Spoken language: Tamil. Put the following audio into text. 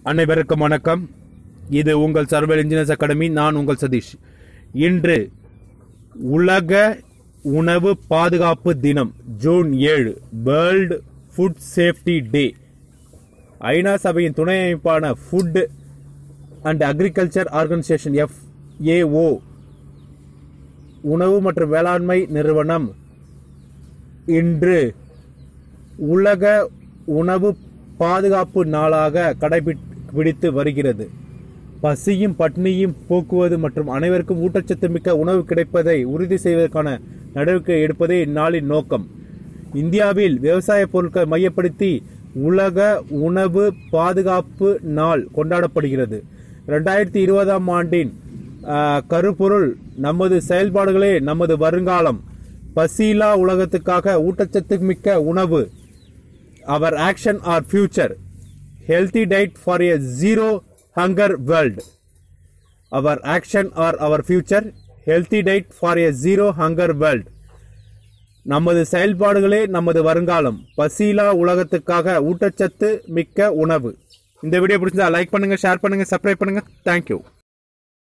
அனைவருக்கும் வணக்கம் இது உங்கள் சர்வல் இன்ஜினியர்ஸ் அகாடமி நான் உங்கள் சதீஷ் இன்று உலக உணவு பாதுகாப்பு தினம் ஜூன் ஏழு வேர்ல்டு ஃபுட் சேஃப்டி டே ஐநா சபையின் துணை அமைப்பான food and agriculture organization FAO உணவு மற்றும் வேளாண்மை நிறுவனம் இன்று உலக உணவு பாதுகாப்பு நாளாக கடைபிடித்து வருகிறது பசியும் பட்னியும் போக்குவது மற்றும் அனைவருக்கும் ஊட்டச்சத்து மிக்க உணவு கிடைப்பதை உறுதி செய்வதற்கான நடவடிக்கை எடுப்பதே இந்நாளின் நோக்கம் இந்தியாவில் விவசாய பொருட்களை மையப்படுத்தி உலக உணவு பாதுகாப்பு நாள் கொண்டாடப்படுகிறது ரெண்டாயிரத்தி இருபதாம் ஆண்டின் ஆஹ், கருப்பொருள் நமது செயல்பாடுகளே நமது வருங்காலம் பசியில்லா உலகத்துக்காக ஊட்டச்சத்து மிக்க உணவு our action our future healthy diet for a zero hunger world our action or our future healthy diet for a zero hunger world நமது செயல்பாடுகளே நமது வருங்காலம் பசியிலா உலகத்துக்காக ஊட்டச்சத்து மிக்க உணவு இந்த வீடியோ பிடிச்சிருந்தா லைக் பண்ணுங்க ஷேர் பண்ணுங்க சப்ஸ்கிரைப் பண்ணுங்க தேங்க்யூ